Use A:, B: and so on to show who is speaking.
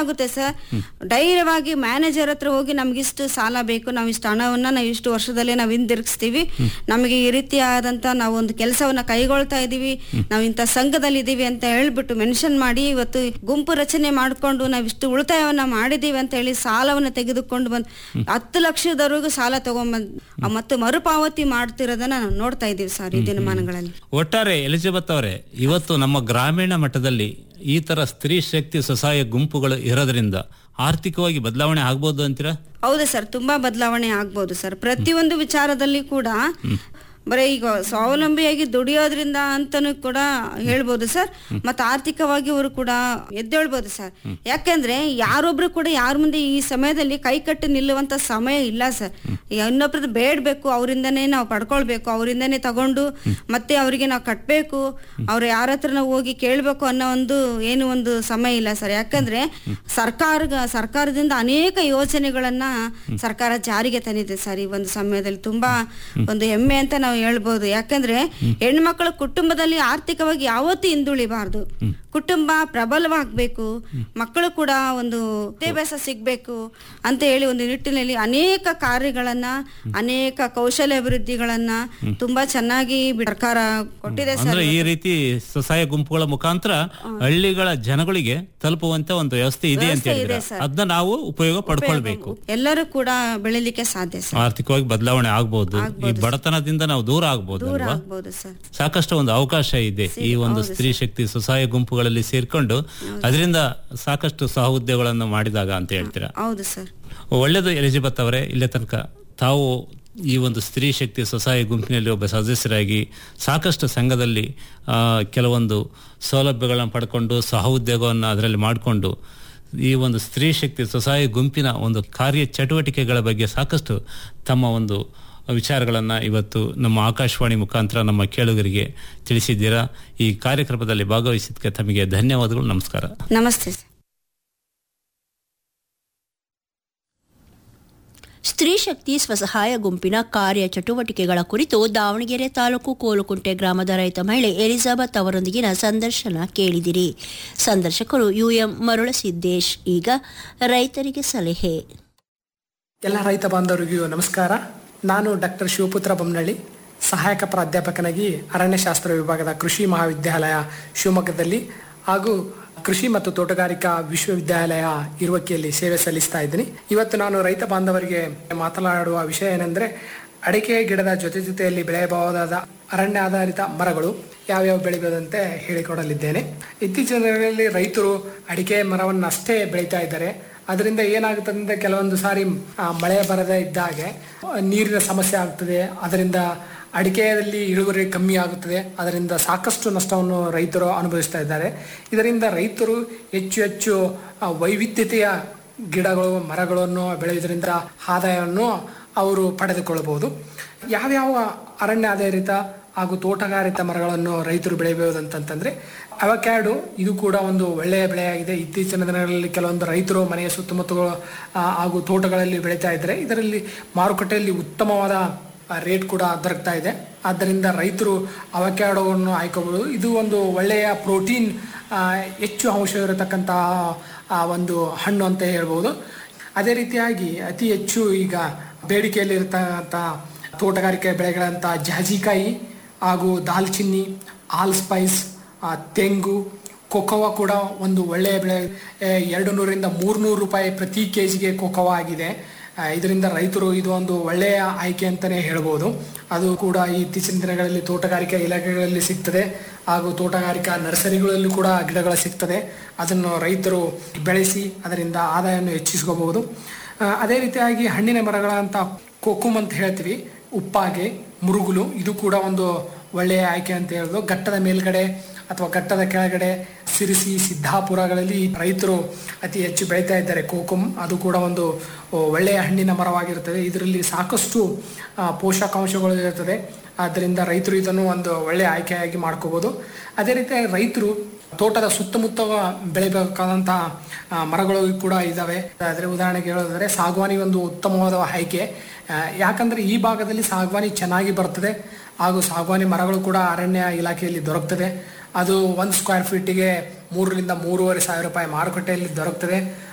A: ಆಗುತ್ತೆ ಸರ್ ಧೈರ್ಯವಾಗಿ ಮ್ಯಾನೇಜರ್ ಹತ್ರ ಹೋಗಿ ನಮ್ಗೆ ಇಷ್ಟು ಸಾಲ ಬೇಕು ನಾವು ಇಷ್ಟು ಹಣವನ್ನ ನಾವು ಇಷ್ಟು ವರ್ಷದಲ್ಲೇ ನಾವು ಹಿಂದಿರುಗಿಸ್ತೀವಿ ನಮಗೆ ಈ ರೀತಿಯಾದಂತ ನಾವು ಒಂದು ಕೆಲಸವನ್ನ ಕೈಗೊಳ್ತಾ ಇದೀವಿ ನಾವು ಇಂಥ ಸಂಘದಲ್ಲಿ ಇದೀವಿ ಅಂತ ಹೇಳ್ಬಿಟ್ಟು ಮೆನ್ಷನ್ ಮಾಡಿ ಇವತ್ತು ಗುಂಪು ರಚನೆ ಮಾಡ್ಕೊಂಡು ನಾವು ಇಷ್ಟು ಉಳಿತಾಯವನ್ನ ಮಾಡಿದೀವಿ ಅಂತ ಹೇಳಿ ಸಾಲವನ್ನ ತೆಗೆದುಕೊಂಡು ಬಂದು ಹತ್ತು ಲಕ್ಷದವರೆಗೂ ಸಾಲ ತಗೊಂಬಂದ್ ಆ ಮತ್ತು ಮರುಪಾವತಿ ಮಾಡ್ತಿರೋದನ್ನ ನಾವು ನೋಡ್ತಾ ಇದೀವಿ ಸರ್ ಈ ದಿನಮಾನಗಳಲ್ಲಿ
B: ಒಟ್ಟಾರೆ ಎಲಿಜಬೆತ್ ಅವರೇ ಇವತ್ತು ನಮ್ಮ ಗ್ರಾಮೀಣ ಮಟ್ಟದಲ್ಲಿ ಈ ತರ ಸ್ತ್ರೀ ಶಕ್ತಿ ಸ್ವಸಹಾಯ ಗುಂಪುಗಳು ಇರೋದ್ರಿಂದ ಆರ್ಥಿಕವಾಗಿ ಬದಲಾವಣೆ ಆಗ್ಬೋದು ಅಂತೀರಾ
A: ಹೌದು ಸರ್ ತುಂಬಾ ಬದಲಾವಣೆ ಆಗ್ಬೋದು ಸರ್ ಪ್ರತಿಯೊಂದು ವಿಚಾರದಲ್ಲಿ ಕೂಡ ಬರೀ ಈಗ ಸ್ವಾವಲಂಬಿಯಾಗಿ ದುಡಿಯೋದ್ರಿಂದ ಅಂತಾನು ಕೂಡ ಹೇಳ್ಬೋದು ಸರ್ ಮತ್ತೆ ಆರ್ಥಿಕವಾಗಿ ಅವರು ಕೂಡ ಎದ್ದೇಳ್ಬೋದು ಸರ್ ಯಾಕಂದ್ರೆ ಯಾರೊಬ್ರು ಕೂಡ ಯಾರ ಮುಂದೆ ಈ ಸಮಯದಲ್ಲಿ ಕೈ ಕಟ್ಟಿ ನಿಲ್ಲುವಂತ ಸಮಯ ಇಲ್ಲ ಸರ್ ಇನ್ನೊಬ್ರದ್ದು ಬೇಡಬೇಕು ಅವರಿಂದನೇ ನಾವು ಪಡ್ಕೊಳ್ಬೇಕು ಅವರಿಂದನೇ ತಗೊಂಡು ಮತ್ತೆ ಅವರಿಗೆ ನಾವು ಕಟ್ಟಬೇಕು ಅವ್ರು ಯಾರ ಹತ್ರ ನಾವು ಹೋಗಿ ಕೇಳಬೇಕು ಅನ್ನೋ ಒಂದು ಏನು ಒಂದು ಸಮಯ ಇಲ್ಲ ಸರ್ ಯಾಕಂದ್ರೆ ಸರ್ಕಾರ ಸರ್ಕಾರದಿಂದ ಅನೇಕ ಯೋಜನೆಗಳನ್ನ ಸರ್ಕಾರ ಜಾರಿಗೆ ತಂದಿದೆ ಸರ್ ಈ ಒಂದು ಸಮಯದಲ್ಲಿ ತುಂಬಾ ಒಂದು ಹೆಮ್ಮೆ ಅಂತ ನಾವು ಹೇಳ್ಬೋದು ಯಾಕಂದ್ರೆ ಹೆಣ್ಮಕ್ಳು ಕುಟುಂಬದಲ್ಲಿ ಆರ್ಥಿಕವಾಗಿ ಯಾವತ್ತೂ ಹಿಂದುಳಿಬಾರ್ದು ಕುಟುಂಬ ಪ್ರಬಲವಾಗಬೇಕು ಮಕ್ಕಳು ಕೂಡ ಒಂದು ವಿದ್ಯಾಭ್ಯಾಸ ಸಿಗ್ಬೇಕು ಅಂತ ಹೇಳಿ ಒಂದು ನಿಟ್ಟಿನಲ್ಲಿ ಅನೇಕ ಕಾರ್ಯಗಳನ್ನ ಅನೇಕ ಕೌಶಲ್ಯ ಅಭಿವೃದ್ಧಿಗಳನ್ನ ತುಂಬಾ ಚೆನ್ನಾಗಿ ಬಿ- ಸರ್ಕಾರ ಕೊಟ್ಟಿದೆ ಸರ್
B: ಅಂದ್ರೆ ಈ ರೀತಿ ಸ್ವಸಹಾಯ ಗುಂಪುಗಳ ಮುಖಾಂತರ ಹಳ್ಳಿಗಳ ಜನಗಳಿಗೆ ತಲುಪುವಂತ ಒಂದು ವ್ಯವಸ್ಥೆ ಇದೆ ಅಂತ
A: ವ್ಯವಸ್ಥೆ ಇದೆ
B: ಹೇಳಿದ್ರೆ
A: ಸರ್.
B: ಅದನ್ನ ನಾವು ಉಪಯೋಗ ಪಡ್ಕೊಳ್ಬೇಕು
A: ಎಲ್ಲರೂ ಕೂಡ ಬೆಳಿಲಿಕ್ಕೆ ಸಾಧ್ಯ ಸರ್
B: ಆರ್ಥಿಕವಾಗಿ ಬದಲಾವಣೆ ಆಗ್ಬಹುದು ಈ ಬಡತನದಿಂದ ನಾವು ದೂರ ಆಗ್ಬಹುದು
A: ದೂರ
B: ಅಲ್ವಾ
A: ಆಗ್ಬೋದು ಸರ್
B: ಸಾಕಷ್ಟು ಒಂದು ಅವಕಾಶ ಇದೆ ಈ ಒಂದು ಸ್ತ್ರೀ ಶಕ್ತಿ ಸ್ವಸಹಾಯ ಗುಂಪುಗಳಲ್ಲಿ ಸೇರ್ಕೊಂಡು ಅದರಿಂದ ಸಾಕಷ್ಟು ಸಹ ಉದ್ಯೋಗಗಳನ್ನು ಮಾಡಿದಾಗ ಅಂತ ಹೇಳ್ತೀರಾ
A: ಹೌದು ಸರ್
B: ಒಳ್ಳೆಯದು ಎಲಿಜಬೆತ್ ಅವರೇ ಇಲ್ಲೇ ತನಕ ತಾವು ಈ ಒಂದು ಸ್ತ್ರೀ ಶಕ್ತಿ ಸ್ವಸಹಾಯ ಗುಂಪಿನಲ್ಲಿ ಒಬ್ಬ ಸದಸ್ಯರಾಗಿ ಸಾಕಷ್ಟು ಸಂಘದಲ್ಲಿ ಆ, ಕೆಲವೊಂದು ಸೌಲಭ್ಯಗಳನ್ನು ಪಡ್ಕೊಂಡು ಸಹ ಉದ್ಯೋಗವನ್ನು ಅದರಲ್ಲಿ ಮಾಡಿಕೊಂಡು ಈ ಒಂದು ಸ್ತ್ರೀ ಶಕ್ತಿ ಸ್ವಸಹಾಯ ಗುಂಪಿನ ಒಂದು ಕಾರ್ಯ ಚಟುವಟಿಕೆಗಳ ಬಗ್ಗೆ ಸಾಕಷ್ಟು ತಮ್ಮ ಒಂದು ವಿಚಾರಗಳನ್ನು ಇವತ್ತು ನಮ್ಮ ಆಕಾಶವಾಣಿ ಮುಖಾಂತರ ನಮ್ಮ ಕೇಳುಗರಿಗೆ ತಿಳಿಸಿದ್ದೀರಾ ಈ ಕಾರ್ಯಕ್ರಮದಲ್ಲಿ ಭಾಗವಹಿಸಿದ್ದಕ್ಕೆ ತಮಗೆ ಧನ್ಯವಾದಗಳು ನಮಸ್ಕಾರ
A: ನಮಸ್ತೆ ಸರ್
C: ಸ್ತ್ರೀ ಶಕ್ತಿ ಸ್ವಸಹಾಯ ಗುಂಪಿನ ಕಾರ್ಯ ಚಟುವಟಿಕೆಗಳ ಕುರಿತು ದಾವಣಗೆರೆ ತಾಲೂಕು ಕೋಲುಕುಂಟೆ ಗ್ರಾಮದ ರೈತ ಮಹಿಳೆ ಎಲಿಜಬೆತ್ ಅವರೊಂದಿಗಿನ ಸಂದರ್ಶನ ಕೇಳಿದಿರಿ ಸಂದರ್ಶಕರು ಯುಎಂ ಮರುಳಸಿದ್ದೇಶ್ ಈಗ ರೈತರಿಗೆ ಸಲಹೆ
D: ಎಲ್ಲ ರೈತ ಬಾಂಧವರಿಗೂ ನಮಸ್ಕಾರ ನಾನು ಡಾಕ್ಟರ್ ಶಿವಪುತ್ರ ಬೊಮ್ಮನಳ್ಳಿ ಸಹಾಯಕ ಪ್ರಾಧ್ಯಾಪಕನಾಗಿ ಅರಣ್ಯಶಾಸ್ತ್ರ ವಿಭಾಗದ ಕೃಷಿ ಮಹಾವಿದ್ಯಾಲಯ ಶಿವಮೊಗ್ಗದಲ್ಲಿ ಹಾಗೂ ಕೃಷಿ ಮತ್ತು ತೋಟಗಾರಿಕಾ ವಿಶ್ವವಿದ್ಯಾಲಯ ಇರುವಕ್ಕಿಯಲ್ಲಿ ಸೇವೆ ಸಲ್ಲಿಸ್ತಾ ಇದ್ದೀನಿ ಇವತ್ತು ನಾನು ರೈತ ಬಾಂಧವರಿಗೆ ಮಾತನಾಡುವ ವಿಷಯ ಏನೆಂದರೆ ಅಡಿಕೆ ಗಿಡದ ಜೊತೆ ಜೊತೆಯಲ್ಲಿ ಬೆಳೆಯಬಹುದಾದ ಅರಣ್ಯ ಆಧಾರಿತ ಮರಗಳು ಯಾವ್ಯಾವ ಬೆಳೆಯೋದಂತೆ ಹೇಳಿಕೊಡಲಿದ್ದೇನೆ ಇತ್ತೀಚಿನ ದಿನಗಳಲ್ಲಿ ರೈತರು ಅಡಿಕೆ ಮರವನ್ನು ಅಷ್ಟೇ ಬೆಳೀತಾ ಇದ್ದಾರೆ ಅದರಿಂದ ಏನಾಗುತ್ತದೆ ಅಂದ್ರೆ ಕೆಲವೊಂದು ಸಾರಿ ಆ, ಮಳೆ ಬರದೇ ಇದ್ದಾಗೆ ಆ, ನೀರಿನ ಸಮಸ್ಯೆ ಆಗ್ತದೆ ಅದರಿಂದ ಅಡಿಕೆಯಲ್ಲಿ ಇಳುವರಿ ಕಮ್ಮಿ ಆಗುತ್ತದೆ ಅದರಿಂದ ಸಾಕಷ್ಟು ನಷ್ಟವನ್ನು ರೈತರು ಅನುಭವಿಸ್ತಾ ಇದ್ದಾರೆ ಇದರಿಂದ ರೈತರು ಹೆಚ್ಚು ಹೆಚ್ಚು ಆ, ವೈವಿಧ್ಯತೆಯ ಗಿಡಗಳು ಮರಗಳನ್ನು ಬೆಳೆಯುವುದರಿಂದ ಆದಾಯವನ್ನು ಅವರು ಪಡೆದುಕೊಳ್ಳಬಹುದು ಯಾವ್ಯಾವ ಅರಣ್ಯ ಆಧಾರಿತ ಹಾಗೂ ತೋಟಗಾರಿತ ಮರಗಳನ್ನು ರೈತರು ಬೆಳೆಯಬಹುದಂತಂತಂದ್ರೆ ಅವಕ್ಯಾಡು ಇದು ಕೂಡ ಒಂದು ಒಳ್ಳೆಯ ಬೆಳೆಯಾಗಿದೆ ಇತ್ತೀಚಿನ ದಿನಗಳಲ್ಲಿ ಕೆಲವೊಂದು ರೈತರು ಮನೆಯ ಸುತ್ತಮುತ್ತಲು ಆ, ಹಾಗೂ ತೋಟಗಳಲ್ಲಿ ಬೆಳೀತಾ ಇದ್ದಾರೆ ಇದರಲ್ಲಿ ಮಾರುಕಟ್ಟೆಯಲ್ಲಿ ಉತ್ತಮವಾದ ರೇಟ್ ಕೂಡ ದೊರಕ್ತಾ ಇದೆ ಆದ್ದರಿಂದ ರೈತರು ಅವಕ್ಯಾಡೋವನ್ನು ಆಯ್ಕೋಬಹುದು ಇದು ಒಂದು ಒಳ್ಳೆಯ ಪ್ರೋಟೀನ್ ಆ, ಹೆಚ್ಚು ಅಂಶವಿರತಕ್ಕಂತಹ ಆ, ಒಂದು ಹಣ್ಣು ಅಂತ ಹೇಳ್ಬೋದು ಅದೇ ರೀತಿಯಾಗಿ ಅತಿ ಹೆಚ್ಚು ಈಗ ಬೇಡಿಕೆಯಲ್ಲಿ ಇರತಕ್ಕಂಥ ತೋಟಗಾರಿಕೆ ಬೆಳೆಗಳಂತ ಜಾಜಿಕಾಯಿ ಹಾಗೂ ದಾಲ್ಚಿನ್ನಿ ಆಲ್ ಸ್ಪೈಸ್ ಆ, ತೆಂಗು ಕೊಕೋವಾ ಕೂಡ ಒಂದು ಒಳ್ಳೆಯ ಬೆಳೆ ಆ, ಎರಡು ನೂರಿಂದ ಮೂರ್ನೂರು ರೂಪಾಯಿ ಪ್ರತಿ ಕೆ ಜಿಗೆ ಕೊಕೋವಾ ಆಗಿದೆ ಆ, ಇದರಿಂದ ರೈತರು ಇದು ಒಂದು ಒಳ್ಳೆಯ ಆಯ್ಕೆ ಅಂತಲೇ ಹೇಳ್ಬೋದು ಅದು ಕೂಡ ಈ ಇತ್ತೀಚಿನ ದಿನಗಳಲ್ಲಿ ತೋಟಗಾರಿಕಾ ಇಲಾಖೆಗಳಲ್ಲಿ ಸಿಗ್ತದೆ ಹಾಗೂ ತೋಟಗಾರಿಕಾ ನರ್ಸರಿಗಳಲ್ಲೂ ಕೂಡ ಗಿಡಗಳು ಸಿಗ್ತದೆ ಅದನ್ನು ರೈತರು ಬೆಳೆಸಿ ಅದರಿಂದ ಆದಾಯವನ್ನು ಹೆಚ್ಚಿಸ್ಕೋಬಹುದು ಆ, ಅದೇ ರೀತಿಯಾಗಿ ಹಣ್ಣಿನ ಮರಗಳಂತ ಕೋಕುಮ್ ಅಂತ ಹೇಳ್ತೀವಿ ಉಪ್ಪಾಗೆ ಮುರುಗುಲು ಇದು ಕೂಡ ಒಂದು ಒಳ್ಳೆಯ ಆಯ್ಕೆ ಅಂತ ಹೇಳೋದು ಘಟ್ಟದ ಮೇಲ್ಗಡೆ ಅಥವಾ ಘಟ್ಟದ ಕೆಳಗಡೆ ಸಿರಿಸಿ ಸಿದ್ದಾಪುರಗಳಲ್ಲಿ ರೈತರು ಅತಿ ಹೆಚ್ಚು ಬೆಳೀತಾ ಇದ್ದಾರೆ ಕೋಕುಮ್ ಅದು ಕೂಡ ಒಂದು ಒಳ್ಳೆಯ ಹಣ್ಣಿನ ಮರವಾಗಿರುತ್ತದೆ ಇದರಲ್ಲಿ ಸಾಕಷ್ಟು ಆ, ಪೋಷಕಾಂಶಗಳು ಇರುತ್ತದೆ ಆದ್ದರಿಂದ ರೈತರು ಇದನ್ನು ಒಂದು ಒಳ್ಳೆಯ ಆಯ್ಕೆಯಾಗಿ ಮಾಡ್ಕೋಬಹುದು ಅದೇ ರೀತಿ ರೈತರು ತೋಟದ ಸುತ್ತಮುತ್ತ ಬೆಳಿಬೇಕಾದಂತಹ ಆ, ಮರಗಳು ಕೂಡ ಇದ್ದಾವೆ ಆದರೆ ಉದಾಹರಣೆಗೆ ಹೇಳೋದಾದ್ರೆ ಸಾಗವಾನಿ ಒಂದು ಉತ್ತಮವಾದ ಆಯ್ಕೆ ಆ, ಯಾಕಂದ್ರೆ ಈ ಭಾಗದಲ್ಲಿ ಸಾಗವಾನಿ ಚೆನ್ನಾಗಿ ಬರ್ತದೆ ಹಾಗೂ ಸಾಗವಾನಿ ಮರಗಳು ಕೂಡ ಅರಣ್ಯ ಇಲಾಖೆಯಲ್ಲಿ ದೊರಕ್ತದೆ ಅದು ಒಂದು ಸ್ಕ್ವೇರ್ ಫೀಟಿಗೆ ಮೂರರಿಂದ ಮೂರುವರೆ ಸಾವಿರ ರೂಪಾಯಿ ಮಾರುಕಟ್ಟೆಯಲ್ಲಿ ದೊರಕ್ತದೆ